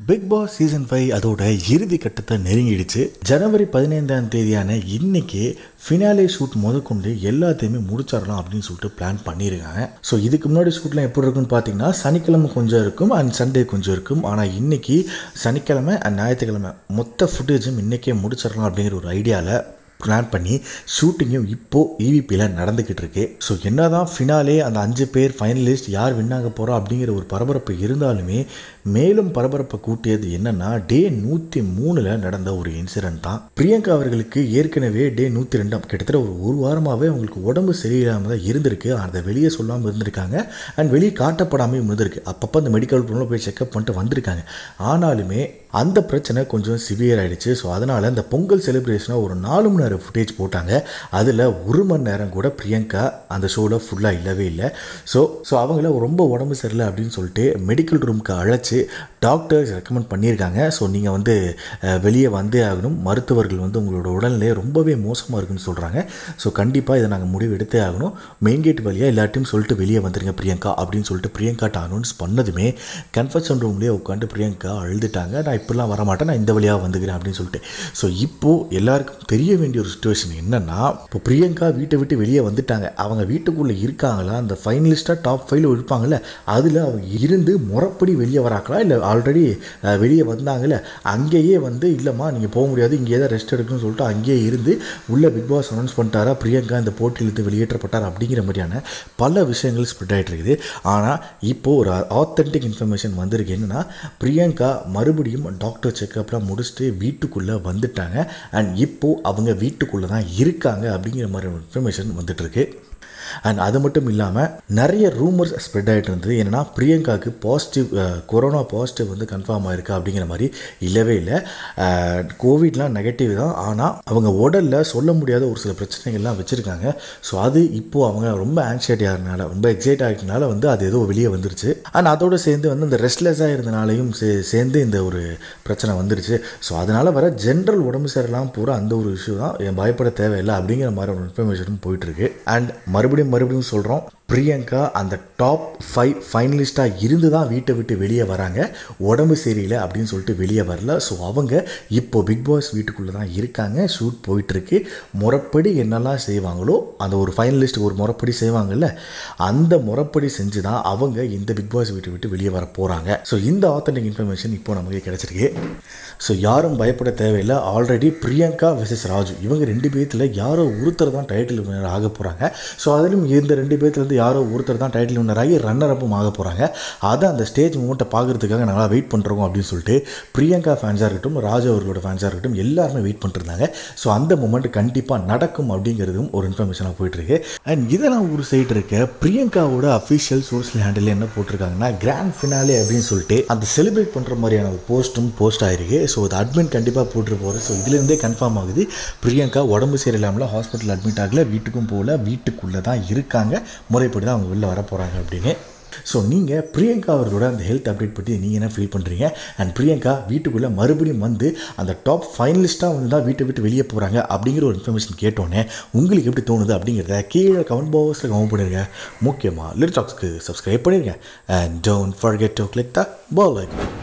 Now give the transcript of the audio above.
big Boss season five அதோட இறுதி கட்டத்தை நெருங்கிடுச்சு ஜனவரி பதினைந்தாம் தேதியான இன்னைக்கு ஃபினாலே ஷூட் முதற்கொண்டு எல்லாத்தையுமே முடிச்சிடலாம் அப்படின்னு சொல்லிட்டு பிளான் பண்ணியிருக்காங்க ஸோ இதுக்கு முன்னாடி ஷூட்லாம் எப்படி இருக்குன்னு பார்த்தீங்கன்னா சனிக்கிழமை கொஞ்சம் இருக்கும் அண்ட் சண்டே கொஞ்சம் இருக்கும் ஆனால் இன்னைக்கு சனிக்கிழமை அண்ட் ஞாயிற்றுக்கிழமை மொத்த ஃபுட்டேஜும் இன்றைக்கே முடிச்சிடலாம் அப்படிங்கிற ஒரு ஐடியாவில் பிளான் பண்ணி ஷூட்டிங்கும் இப்போது இவிபியில் நடந்துக்கிட்டு இருக்கு ஸோ என்ன தான் ஃபினாலே அந்த அஞ்சு பேர் ஃபைனலிஸ்ட் யார் வின்னாக போகிறோம் அப்படிங்கிற ஒரு பரபரப்பு இருந்தாலுமே மேலும் பரபரப்பை கூட்டியது என்னன்னா டே நூற்றி மூணில் நடந்த ஒரு இன்சிடென்ட் தான் பிரியங்கா அவர்களுக்கு ஏற்கனவே டே நூற்றி ரெண்டாம் கிட்டத்தட்ட ஒரு ஒரு வாரமாகவே அவங்களுக்கு உடம்பு சரியில்லாமல் தான் இருந்திருக்கு அதை வெளியே சொல்லாமல் இருந்திருக்காங்க அண்ட் வெளியே காட்டப்படாமல் இருந்திருக்கு அப்பப்போ அந்த மெடிக்கல் ரூமில் போய் செக்அப் பண்ணிட்டு வந்திருக்காங்க ஆனாலுமே அந்த பிரச்சனை கொஞ்சம் சிவியர் ஆயிடுச்சு ஸோ அதனால் இந்த பொங்கல் செலிப்ரேஷனாக ஒரு நாலு மணி நேரம் ஃபுட்டேஜ் போட்டாங்க அதில் ஒரு மணி நேரம் கூட பிரியங்கா அந்த ஷோவில் ஃபுல்லாக இல்லவே இல்லை ஸோ ஸோ அவங்கள ரொம்ப உடம்பு சரியில்லை அப்படின்னு சொல்லிட்டு மெடிக்கல் ரூமுக்கு அழைச்சி டாக்டர்ஸ் ரெக்கமெண்ட் பண்ணியிருக்காங்க ஸோ நீங்கள் வந்து அஹ், வெளியே வந்தே ஆகணும் மருத்துவர்கள் வந்து உங்களோட உடல்நிலை ரொம்பவே மோசமாக இருக்குன்னு சொல்கிறாங்க ஸோ கண்டிப்பாக இதை நாங்கள் முடிவு எடுத்தே ஆகணும் மெயின் கேட் வழியாக எல்லாத்தையும் சொல்லிட்டு வெளியே வந்துருங்க பிரியங்கா அப்படின்னு சொல்லிட்டு பிரியங்காட்ட அனௌன்ஸ் பண்ணதுமே கன்ஃபர்ஷன் ரூம்லேயே உட்காந்து பிரியங்கா அழுதுட்டாங்க நான் இப்படிலாம் வரமாட்டேன் நான் இந்த வழியாக வந்துக்கிறேன் அப்படின்னு சொல்லிட்டு ஸோ இப்போது எல்லாருக்கும் தெரிய வேண்டிய ஒரு சுச்சுவேஷன் என்னென்னா இப்போ பிரியங்கா வீட்டை விட்டு வெளியே வந்துட்டாங்க அவங்க வீட்டுக்குள்ளே இருக்காங்களா அந்த ஃபைனலிஸ்ட்டாக டாப் ஃபைவ்ல இருப்பாங்கல்ல அதில் அவங்க இருந்து முறைப்படி வெளியே வராங்களா இல்லை ஆல்ரெடி வெளியே வந்தாங்கல்ல அங்கேயே வந்து இல்லைம்மா நீங்கள் போக முடியாது இங்கேயே தான் ரெஸ்ட் எடுக்கணும்னு சொல்லிட்டு அங்கேயே இருந்து உள்ள பிக் பாஸ் அனௌன்ஸ் பண்ணிட்டாரா பிரியங்கா இந்த போட்டியிலிருந்து வெளியேற்றப்பட்டார் அப்படிங்கிற மாதிரியான பல விஷயங்கள் ஸ்ப்ரெட் ஆகிட்டு இருக்குது ஆனால் இப்போது ஒரு ஆத்தென்டிக் இன்ஃபர்மேஷன் வந்திருக்கு என்னென்னா பிரியங்கா மறுபடியும் டாக்டர் செக்கப்லாம் முடிச்சுட்டு வீட்டுக்குள்ளே வந்துட்டாங்க அண்ட் இப்போது அவங்க வீட்டுக்குள்ளே தான் இருக்காங்க அப்படிங்கிற மாதிரி ஒரு இன்ஃபர்மேஷன் வந்துட்டு இருக்கு அண்ட் அது மட்டும் இல்லாமல் நிறைய ரூமர்ஸ் ஸ்ப்ரெட் ஆகிட்டு இருந்தது என்னென்னா பிரியங்காவுக்கு பாசிட்டிவ் கொரோனா பாசிட்டிவ் வந்து கன்ஃபார்ம் ஆயிருக்கு அப்படிங்கிற மாதிரி இல்லவே இல்லை கோவிட்லாம் நெகட்டிவ் தான் ஆனால் அவங்க உடலில் சொல்ல முடியாத ஒரு சில பிரச்சனைகள்லாம் வச்சுருக்காங்க ஸோ அது இப்போது அவங்க ரொம்ப ஆங்ஸைட்டி ஆகிறதுனால ரொம்ப எக்ஸைட் ஆகிட்டனால வந்து அது ஏதோ வெளியே வந்துருச்சு அண்ட் அதோடு சேர்ந்து வந்து அந்த ரெஸ்ட்லெஸ்ஸாக இருந்தனாலையும் சே சேர்ந்து இந்த ஒரு பிரச்சனை வந்துருச்சு ஸோ அதனால் வர ஜென்ரல் உடம்பு சரியில்லாமல் பூரா அந்த ஒரு இஷ்யூ தான் என் பயப்பட தேவையில்லை அப்படிங்கிற மாதிரி ஒரு இன்ஃபர்மேஷனும் போயிட்டுருக்கு அண்ட் மறுபடியும் மறுபடியும் சொல்கிறோம் பிரியங்கா அந்த டாப் ஃபைவ் ஃபைனலிஸ்ட்டாக இருந்து தான் வீட்டை விட்டு வெளியே வராங்க உடம்பு சரியில்லை அப்படின்னு சொல்லிட்டு வெளியே வரல ஸோ அவங்க இப்போ பிக் பாஸ் வீட்டுக்குள்ளே தான் இருக்காங்க ஷூட் போயிட்டுருக்கு முறைப்படி என்னெல்லாம் செய்வாங்களோ அந்த ஒரு ஃபைனலிஸ்ட் ஒரு முறைப்படி செய்வாங்கல்ல அந்த முறைப்படி செஞ்சு தான் அவங்க இந்த பிக் பாஸ் வீட்டை விட்டு வெளியே வர போகிறாங்க ஸோ இந்த ஆத்தென்டிக் இன்ஃபர்மேஷன் இப்போ நமக்கு கிடச்சிருக்கு ஸோ யாரும் பயப்பட தேவையில்லை ஆல்ரெடி பிரியங்கா வெர்சஸ் ராஜு இவங்க ரெண்டு பேர்த்தில் யாரோ ஒருத்தர் தான் டைட்டில் வினர் ஆக போகிறாங்க ஸோ அதிலும் இந்த ரெண்டு பேர்த்துலேருந்து யாரோ ஒருத்தர் தான் டைட்டில் வினர் ஆகி ரன்னர் அப்பும் ஆக போகிறாங்க அதை அந்த ஸ்டேஜ் மூமெண்ட்டை பார்க்குறதுக்காக நல்லா வெயிட் பண்ணுறோம் அப்படின்னு சொல்லிட்டு பிரியங்கா ஃபேன்ஸாக இருக்கட்டும் ராஜு அவர்களோட ஃபேன்ஸாக இருக்கட்டும் எல்லாருமே வெயிட் பண்ணிருந்தாங்க ஸோ அந்த மூமெண்ட் கண்டிப்பாக நடக்கும் அப்படிங்கிறதும் ஒரு இன்ஃபர்மேஷனாக போயிட்டுருக்கு அண்ட் இதெல்லாம் ஒரு சைடு இருக்க பிரியங்காவோட அஃபிஷியல் சோஷியல் ஹேண்டில் என்ன போட்டிருக்காங்கன்னா கிராண்ட் ஃபினாலே அப்படின்னு சொல்லிட்டு அந்த செலிப்ரேட் பண்ணுற மாதிரியான ஒரு போஸ்ட்டும் போஸ்ட் ஆயிருக்கு ஸோ அது அட்மின் கண்டிப்பாக போட்டிருப்போம் ஸோ இதுலேருந்தே கன்ஃபார்ம் ஆகுது பிரியங்கா உடம்பு சரியில்லாமல் ஹாஸ்பிட்டல் அட்மிட் ஆகல வீட்டுக்கும் போகல வீட்டுக்குள்ளே தான் இருக்காங்க முறைப்படி தான் அவங்க வெளில வர போகிறாங்க அப்படின்னு ஸோ நீங்கள் பிரியங்கா அவர்களோட அந்த ஹெல்த் அப்டேட் பற்றி நீங்கள் என்ன ஃபீல் பண்ணுறீங்க அண்ட் பிரியங்கா வீட்டுக்குள்ளே மறுபடியும் வந்து அந்த டாப் ஃபைனலிஸ்ட்டாக வந்து தான் வீட்டை விட்டு வெளியே போகிறாங்க அப்படிங்கிற ஒரு இன்ஃபர்மேஷன் கேட்டோன்னே உங்களுக்கு எப்படி தோணுது அப்படிங்கிறத கீழே கமெண்ட் பாக்ஸில் கமெண்ட் பண்ணிருங்க முக்கியமாக லிட் டாக்ஸ்க்கு சப்ஸ்கிரைப் பண்ணிருங்க and don't forget to click the bell icon